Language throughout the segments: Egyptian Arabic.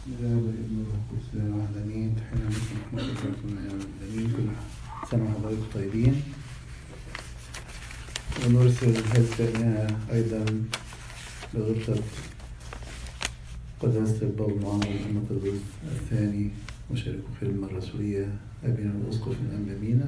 الآب والابن والروح القدس لا واحد امين تحية بكم ورحمة الله وبركاته امين كل سنة وحضراتكم طيبين ونرسل هذه التهنئة أيضا لغبطة قداسة البابا معاذ المطرز الثاني مشارك الخدمة الرسولية أبينا الأسقف من أمامينا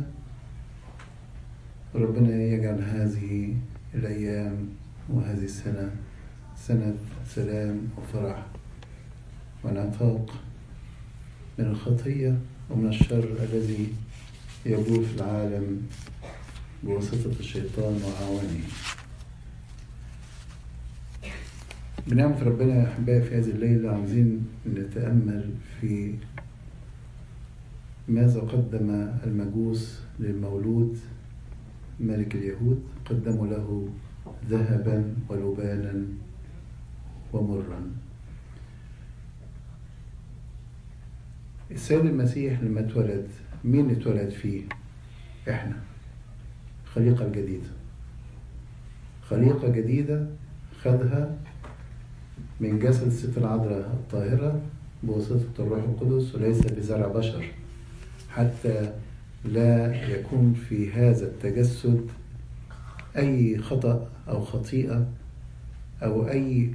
ربنا يجعل هذه الأيام وهذه السنة سنة سلام وفرح والعتاق من الخطية ومن الشر الذي يبول في العالم بواسطة الشيطان وأعوانه بنعمة ربنا يا أحبائي في هذه الليلة عاوزين نتأمل في ماذا قدم المجوس للمولود ملك اليهود قدموا له ذهبا ولبانا ومرا السيد المسيح لما اتولد مين اتولد فيه احنا خليقة جديدة خليقة جديدة خدها من جسد الست العذراء الطاهرة بواسطة الروح القدس وليس بزرع بشر حتى لا يكون في هذا التجسد أي خطأ أو خطيئة أو أي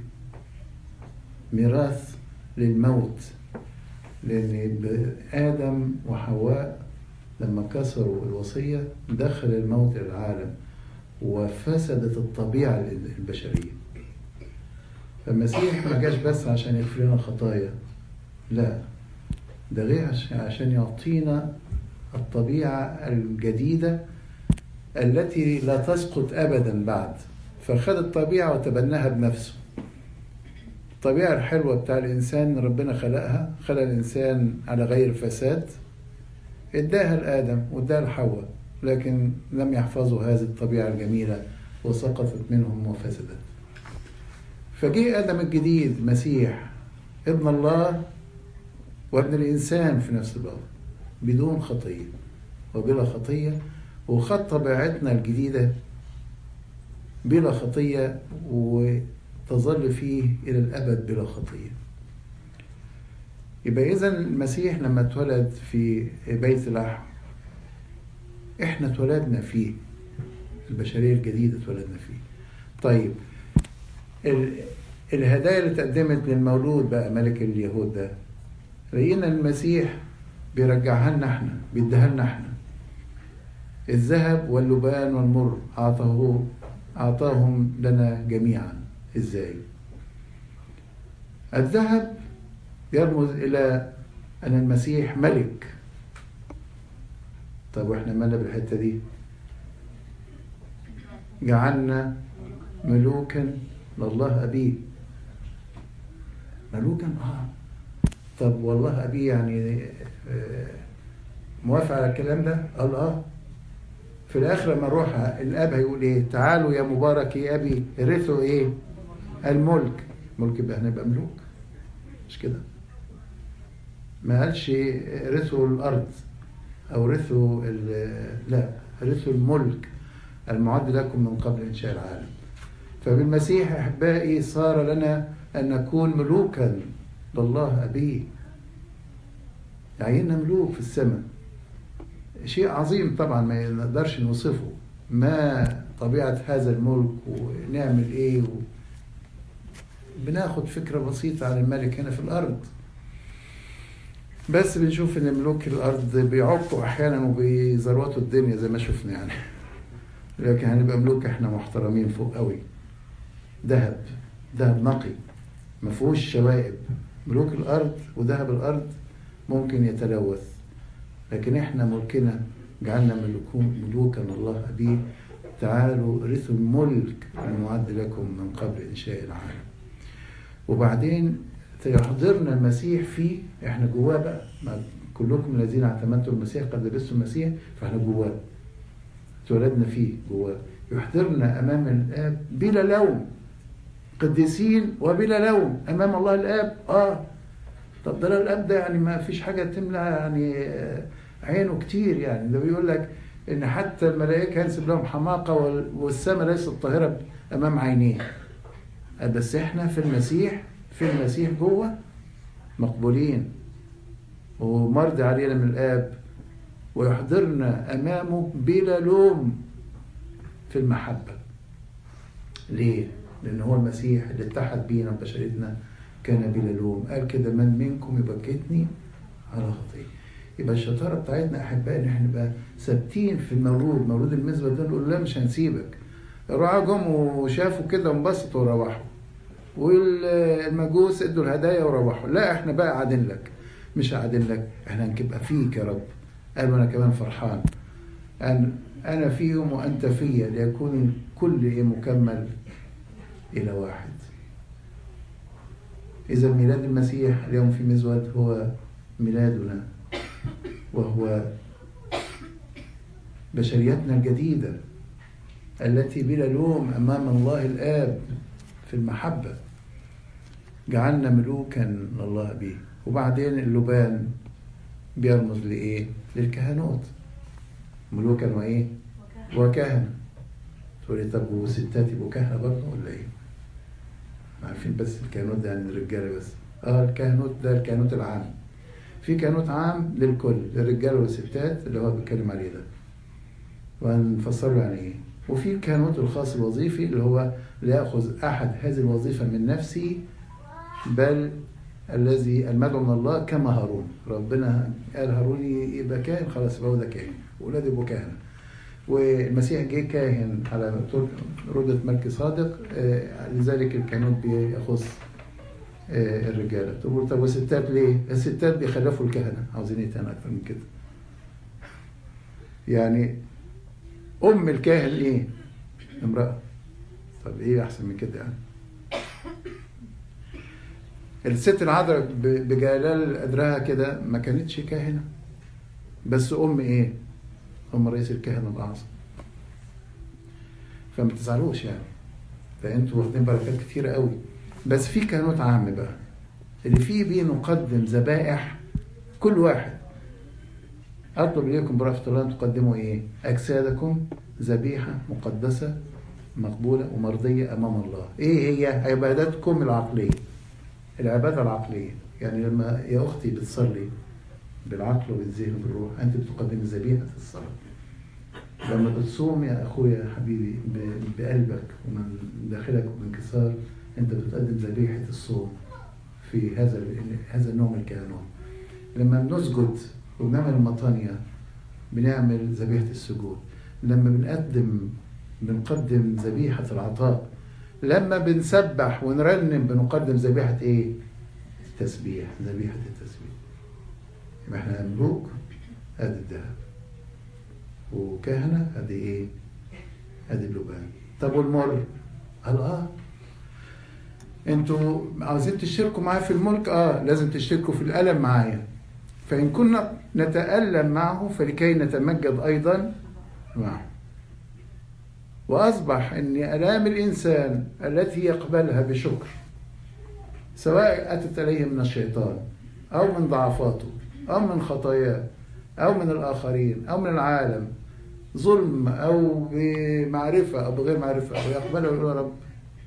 ميراث للموت لأن آدم وحواء لما كسروا الوصية دخل الموت إلى العالم وفسدت الطبيعة البشرية فالمسيح ما جاش بس عشان يغفر لنا الخطايا لا ده غير عشان يعطينا الطبيعة الجديدة التي لا تسقط أبدا بعد فخد الطبيعة وتبناها بنفسه الطبيعة الحلوة بتاع الإنسان ربنا خلقها خلق الإنسان على غير فساد اداها لآدم واداها لحواء لكن لم يحفظوا هذه الطبيعة الجميلة وسقطت منهم وفسدت فجه آدم الجديد مسيح ابن الله وابن الإنسان في نفس الوقت بدون خطية وبلا خطية وخد طبيعتنا الجديدة بلا خطية وتظل فيه إلى الأبد بلا خطية يبقى إذا المسيح لما اتولد في بيت لحم إحنا اتولدنا فيه البشرية الجديدة اتولدنا فيه طيب الهدايا اللي اتقدمت للمولود بقى ملك اليهود ده لقينا المسيح بيرجعها لنا احنا بيديها لنا احنا الذهب واللبان والمر أعطاه أعطاهم لنا جميعا إزاي؟ الذهب يرمز إلى أن المسيح ملك طب وإحنا مالنا بالحتة دي؟ جعلنا ملوكا لله أبيه ملوكا آه طب والله أبيه يعني موافق على الكلام ده؟ قال آه في الاخر لما نروح الاب هيقول ايه تعالوا يا مبارك يا ابي رثوا ايه الملك ملك يبقى هنبقى ملوك مش كده ما قالش رثوا الارض او رثوا لا رثوا الملك المعد لكم من قبل انشاء العالم فبالمسيح احبائي صار لنا ان نكون ملوكا لله ابيه عيننا ملوك في السماء شيء عظيم طبعا ما نقدرش نوصفه ما طبيعة هذا الملك ونعمل ايه و... بناخد فكرة بسيطة عن الملك هنا في الأرض بس بنشوف ان ملوك الأرض بيعقوا أحيانا وبيزروتوا الدنيا زي ما شفنا يعني لكن هنبقى ملوك احنا محترمين فوق قوي ذهب ذهب نقي ما فيهوش شوائب ملوك الأرض وذهب الأرض ممكن يتلوث لكن احنا ملكنا جعلنا ملوكا الله أبيه تعالوا رثوا الملك المعد لكم من قبل إنشاء العالم وبعدين يحضرنا المسيح فيه احنا جواه بقى كلكم الذين اعتمدتم المسيح قد لبستم المسيح فاحنا جواه اتولدنا فيه جواه يحضرنا امام الاب بلا لوم قديسين وبلا لوم امام الله الاب اه طب ده الاب ده يعني ما فيش حاجه تملى يعني عينه كتير يعني ده بيقول لك ان حتى الملائكه ينسب لهم حماقه والسماء ليست طاهره امام عينيه بس احنا في المسيح في المسيح جوه مقبولين ومرضي علينا من الآب ويحضرنا أمامه بلا لوم في المحبة ليه؟ لأن هو المسيح اللي اتحد بينا وبشريتنا كان بلا لوم قال كده من منكم يبكتني على خطيه يبقى الشطاره بتاعتنا احبائي ان احنا نبقى ثابتين في المولود مولود المزبه ده نقول لا مش هنسيبك الرعاة جم وشافوا كده وانبسطوا وروحوا والمجوس ادوا الهدايا وروحوا لا احنا بقى قاعدين لك مش قاعدين لك احنا هنبقى فيك يا رب قال وانا كمان فرحان أن أنا فيهم وأنت فيا ليكون الكل مكمل إلى واحد إذا ميلاد المسيح اليوم في مزود هو ميلادنا وهو بشريتنا الجديدة التي بلا لوم أمام الله الآب في المحبة جعلنا ملوكا لله به وبعدين اللبان بيرمز لإيه؟ للكهنوت ملوكا وإيه؟ وكهنة تقولي طب وستات يبقوا كهنة برضه ولا إيه؟ عارفين بس الكهنوت ده عند الرجالة بس اه الكهنوت ده الكهنوت العام في كهنوت عام للكل للرجال والستات اللي هو بيتكلم عليه ده وهنفسر له يعني ايه وفي الكهنوت الخاص الوظيفي اللي هو ليأخذ أحد هذه الوظيفة من نفسي بل الذي المدعو من الله كما هارون ربنا قال هارون يبقى كاهن خلاص يبقى هو ده كاهن ولاده يبقوا كهنه والمسيح جه كاهن على ردة ملك صادق لذلك الكهنوت بيخص الرجاله تقول طب والستات ليه؟ الستات بيخلفوا الكهنه عاوزين ايه تاني اكتر من كده؟ يعني ام الكاهن ايه؟ امراه طب ايه احسن من كده يعني؟ الست العذراء بجلال قدرها كده ما كانتش كاهنه بس ام ايه؟ ام رئيس الكهنه الاعظم فما تزعلوش يعني فانتوا واخدين بركات كتيره قوي بس في كهنوت عام بقى اللي فيه بيه نقدم ذبائح كل واحد اطلب اليكم برافة الله ان تقدموا ايه؟ اجسادكم ذبيحه مقدسه مقبوله ومرضيه امام الله. ايه هي؟ عباداتكم العقليه. العباده العقليه، يعني لما يا اختي بتصلي بالعقل وبالذهن وبالروح انت بتقدم ذبيحه الصلاه. لما بتصوم يا اخويا حبيبي بقلبك ومن داخلك وبانكسار انت بتقدم ذبيحه الصوم في هذا هذا النوع من الكهنوت. لما بنسجد وبنعمل المطانية بنعمل ذبيحة السجود لما بنقدم بنقدم ذبيحة العطاء لما بنسبح ونرنم بنقدم ذبيحة ايه؟ التسبيح ذبيحة التسبيح يبقى احنا ملوك ادي الذهب وكهنة ادي ايه؟ ادي اللبان طب والمر؟ قال اه انتوا عاوزين تشتركوا معايا في الملك؟ اه لازم تشتركوا في الألم معايا فإن كنا نتألم معه فلكي نتمجد أيضا معه وأصبح أن آلام الإنسان التي يقبلها بشكر سواء أتت إليه من الشيطان أو من ضعفاته أو من خطاياه أو من الآخرين أو من العالم ظلم أو بمعرفة أو بغير معرفة أو يقبله يقول يا رب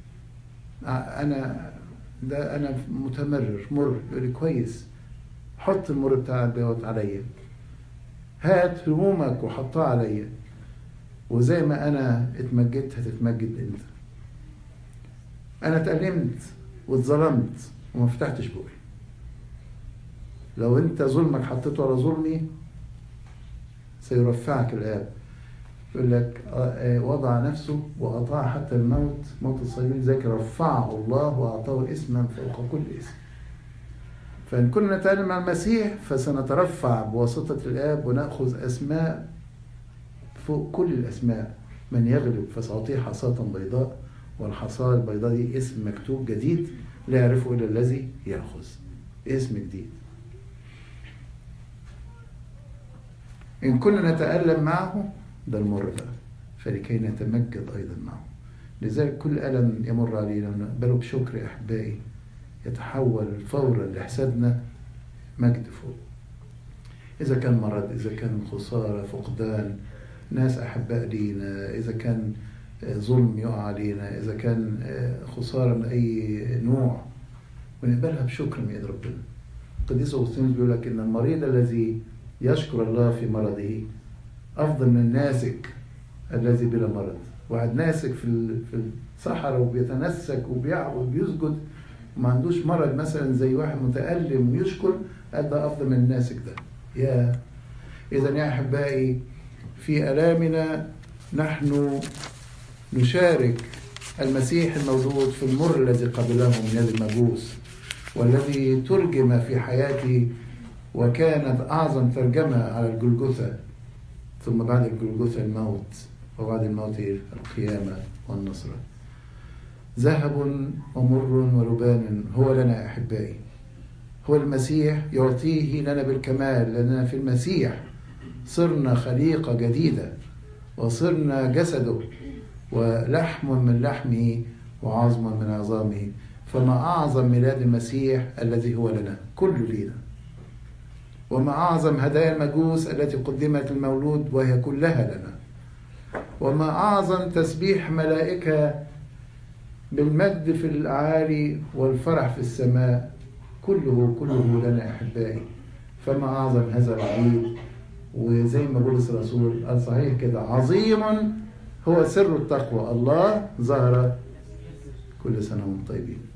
أنا ده أنا متمرر مر يقول لي كويس حط المر بتاعك دوت عليا هات همومك وحطها عليا وزي ما انا اتمجدت هتتمجد انت انا اتألمت واتظلمت وما فتحتش بقي لو انت ظلمك حطيته على ظلمي سيرفعك الاب يقول لك وضع نفسه واطاع حتى الموت موت الصليب ذاك رفعه الله واعطاه اسما فوق كل اسم فإن كنا نتعلم مع المسيح فسنترفع بواسطة الآب ونأخذ أسماء فوق كل الأسماء من يغلب فسأعطيه حصاة بيضاء والحصاة البيضاء دي اسم مكتوب جديد لا يعرفه إلا الذي يأخذ اسم جديد إن كنا نتألم معه ده المر بقى فلكي نتمجد أيضا معه لذلك كل ألم يمر علينا نقبله بشكر أحبائي يتحول فورا لحسابنا مجد فوق إذا كان مرض إذا كان خسارة فقدان ناس أحباء لينا إذا كان ظلم يقع علينا إذا كان خسارة من أي نوع ونقبلها بشكر من يد ربنا القديس أغسطينوس بيقول لك إن المريض الذي يشكر الله في مرضه أفضل من الناسك الذي بلا مرض واحد ناسك في في الصحراء وبيتنسك وبيعبد وبيسجد وما عندوش مرض مثلا زي واحد متألم ويشكر ده أفضل من الناسك ده يا إذا يا أحبائي في ألامنا نحن نشارك المسيح المولود في المر الذي قبله من يد المجوس والذي ترجم في حياتي وكانت أعظم ترجمة على الجلجثة ثم بعد الجلجثة الموت وبعد الموت القيامة والنصرة ذهب ومر ولبان هو لنا أحبائي هو المسيح يعطيه لنا بالكمال لأننا في المسيح صرنا خليقة جديدة وصرنا جسده ولحم من لحمه وعظم من عظامه فما أعظم ميلاد المسيح الذي هو لنا كل لينا وما أعظم هدايا المجوس التي قدمت المولود وهي كلها لنا وما أعظم تسبيح ملائكة بالمجد في الأعالي والفرح في السماء كله كله لنا أحبائي فما أعظم هذا العيد وزي ما بولس الرسول قال صحيح كده عظيم هو سر التقوى الله ظهر كل سنة وانتم طيبين